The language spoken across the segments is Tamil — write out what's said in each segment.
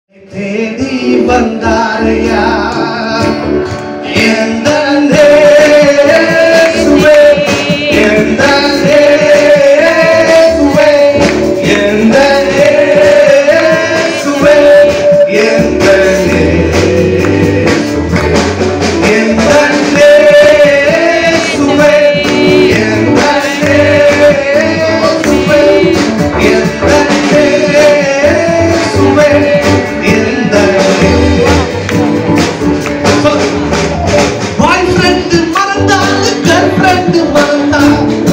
தேடி வந்தாரையா எந்த நேசுவே எந்த நேசுவே எந்த நேசுவே எந்த நேசுவே எந்த நேசுவே எந்த நேசுவே எந்த நேசுவே எந்த பாய் ஃப்ரெண்டு மறந்தாலும் கேர்ள் ஃப்ரெண்டு மறந்தா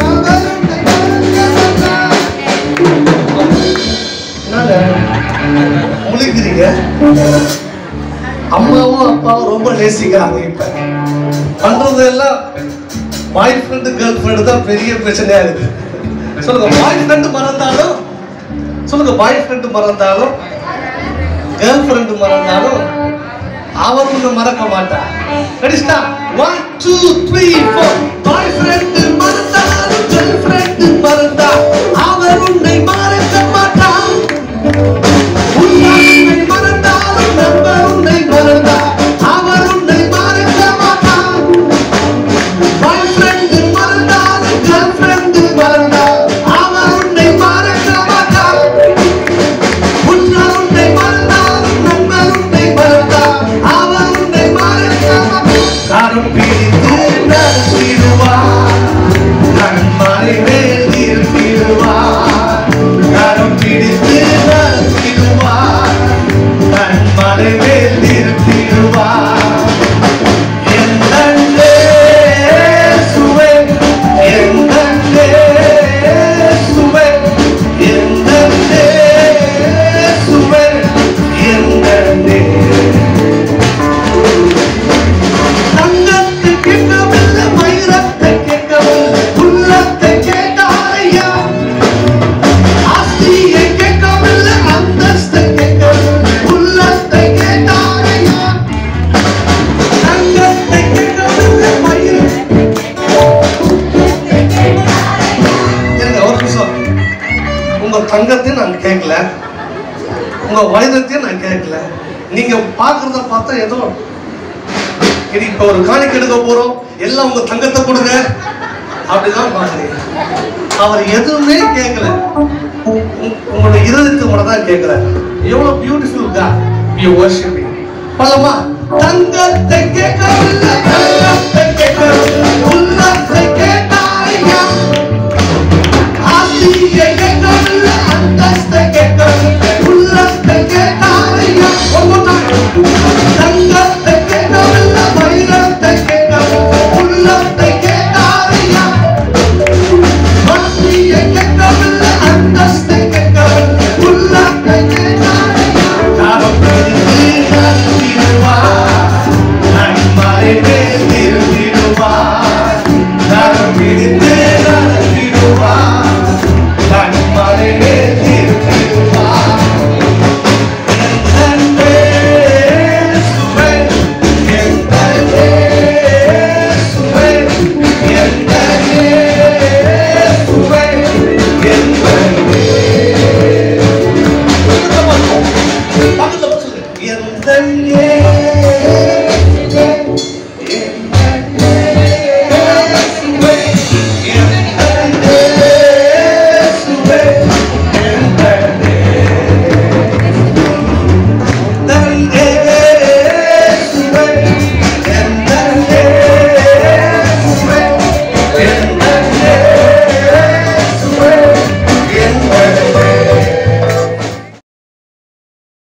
முழிக்கிறீங்க அம்மாவும் அப்பாவும் ரொம்ப நேசிக்கிறாங்க இப்ப பண்றது எல்லாம் பாய் ஃப்ரெண்டு கேர்ள் ஃப்ரெண்டு தான் பெரிய பிரச்சனையா இருக்கு சொல்லுங்க பாய் ஃப்ரெண்டு மறந்தாலும் சொல்லுங்க பாய் ஃப்ரெண்டு மறந்தாலும் கேர்ள் ஃப்ரெண்டு மறந்தாலும் அவர் உன்னை மறக்க மாட்டார் கடிஸ்டா one two three four boy friend மறந்தாலும் கேர்ள் ஃப்ரெண்டு மறந்தா அவர் உன்னை மறக்க மாட்டார் உன்னை மறந்தாலும் நண்பர் உன்னை மறந்தா அவர் உன்னை மறக்க மாட்டார் பாய் ஃப்ரெண்டு மறந்தாலும் கேர்ள் ஃப்ரெண்டு மறந்தா அவர் உன்னை மறக்க மாட்டார் உன்னை உன்னை மறந்தாலும் நண்பர் உன்னை மறந்தார் அவர் உன்னை மறக்க மாட்டார் கரம் பிடித்து நடத்திடுவார் கண்மறை மேல் நிறுத்திடுவார் கரம் பிடித்து நடத்திடுவார் கண்மறை மேல் நிறுத்திடுவார் எந்தண்டே சுவை எந்தண்டே சுவை எந்தண்டே சுவை எந்தண்டே தங்கத்தை கேட்கவில்லை வைரத்தை கேட்கவில்லை உள்ளத்தை கேட்டாரையா ஆஸ்தியை கேட்கவில்லை அந்தஸ்தை கேட்கவில்லை உள்ளத்தை கேட்டாரையா தங்கத்தை கேட்கவில்லை வைரத்தை இருங்க ஒரு நிமிஷம் உங்க தங்கத்தையும் நான் கேட்கல உங்க வைரத்தையும் நான் கேட்கல நீங்க பாக்குறத பார்த்தா ஏதோ இனி இப்ப ஒரு காணிக்கை எடுக்க போறோம் எல்லாம் உங்க தங்கத்தை கொடுங்க அப்படிதான் பாக்குறீங்க அவர் எதுவுமே கேட்கல உங்க- உங்களுடைய இருதயத்தை மட்டும் தான் கேட்கிறார் எவ்வளவு பியூட்டிஃபுல் காட் யூ வர்ஷிப்பிங் பலமா தங்கத்தை கேட்கவில்லை தங்கத்தை கேட்கவில்லை உள்ளத்தை கேட்டாயா ஆசியை கேட்கவில்லை அந்தஸ்தை கேட்கவில்லை உள்ளத்தை கேட்டாரையா One more time. தங்கத்தை கேட்கவில்லை வைரத்தை கேட்கவில்லை உள்ளத்தை கேட்டாரையா ஆசியை கேட்கவில்லை அந்தஸ்தை கேட்கவில்லை உள்ளத்தை கேட்டாரையா காலம் பிடித்து நடத்திடுவார் நன்மறை மேல் நிறுத்திடுவார் காலம் பிடித்து நடத்திடுவார் நன்மறை மேல் நிறுத்திடுவார் எந்தெந்தே சுவை, எந்தெந்தே சுவை, எந்தெந்தே சுவை, எந்தெந்தே. பக்கத்துல பக்கத்துல சொல்லு. எந்தெந்தே